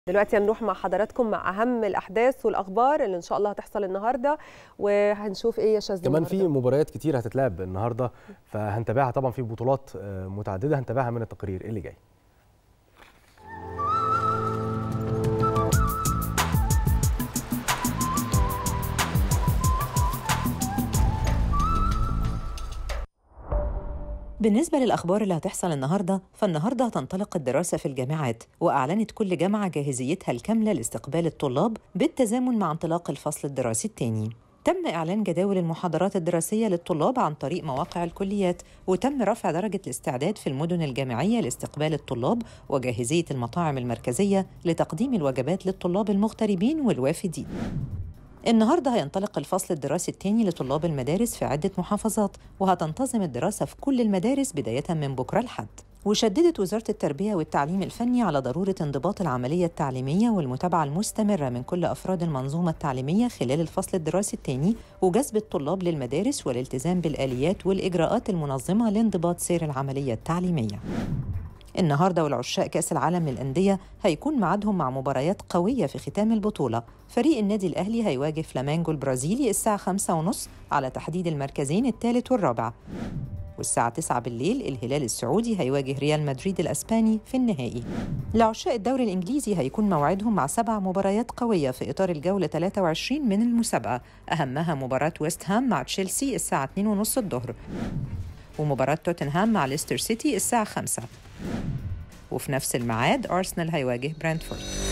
دلوقتي هنروح مع حضراتكم مع اهم الاحداث والاخبار اللي ان شاء الله هتحصل النهارده وهنشوف ايه يا شاذلي كمان في النهاردة. مباريات كتير هتتلعب النهارده فهنتابعها طبعا في بطولات آه، متعدده هنتابعها من التقرير اللي جاي بالنسبة للأخبار اللي هتحصل النهاردة فالنهاردة هتنطلق الدراسة في الجامعات وأعلنت كل جامعة جاهزيتها الكاملة لاستقبال الطلاب بالتزامن مع انطلاق الفصل الدراسي الثاني تم إعلان جداول المحاضرات الدراسية للطلاب عن طريق مواقع الكليات وتم رفع درجة الاستعداد في المدن الجامعية لاستقبال الطلاب وجاهزية المطاعم المركزية لتقديم الوجبات للطلاب المغتربين والوافدين النهارده هينطلق الفصل الدراسي الثاني لطلاب المدارس في عدة محافظات وهتنتظم الدراسة في كل المدارس بداية من بكرة الحد وشددت وزارة التربية والتعليم الفني على ضرورة انضباط العملية التعليمية والمتابعة المستمرة من كل أفراد المنظومة التعليمية خلال الفصل الدراسي الثاني وجذب الطلاب للمدارس والالتزام بالآليات والإجراءات المنظمة لانضباط سير العملية التعليمية النهارده والعشاق كأس العالم للأندية هيكون ميعادهم مع مباريات قوية في ختام البطولة فريق النادي الأهلي هيواجه فلامينجو البرازيلي الساعة خمسة ونص على تحديد المركزين الثالث والرابع والساعة 9 بالليل الهلال السعودي هيواجه ريال مدريد الأسباني في النهائي لعشاق الدوري الإنجليزي هيكون موعدهم مع سبع مباريات قوية في إطار الجولة 23 من المسابقة أهمها مباراة ويست هام مع تشيلسي الساعة 2 ونص الظهر ومباراة توتنهام مع ليستر سيتي الساعة 5 وفي نفس الميعاد أرسنال هيواجه برنتفورد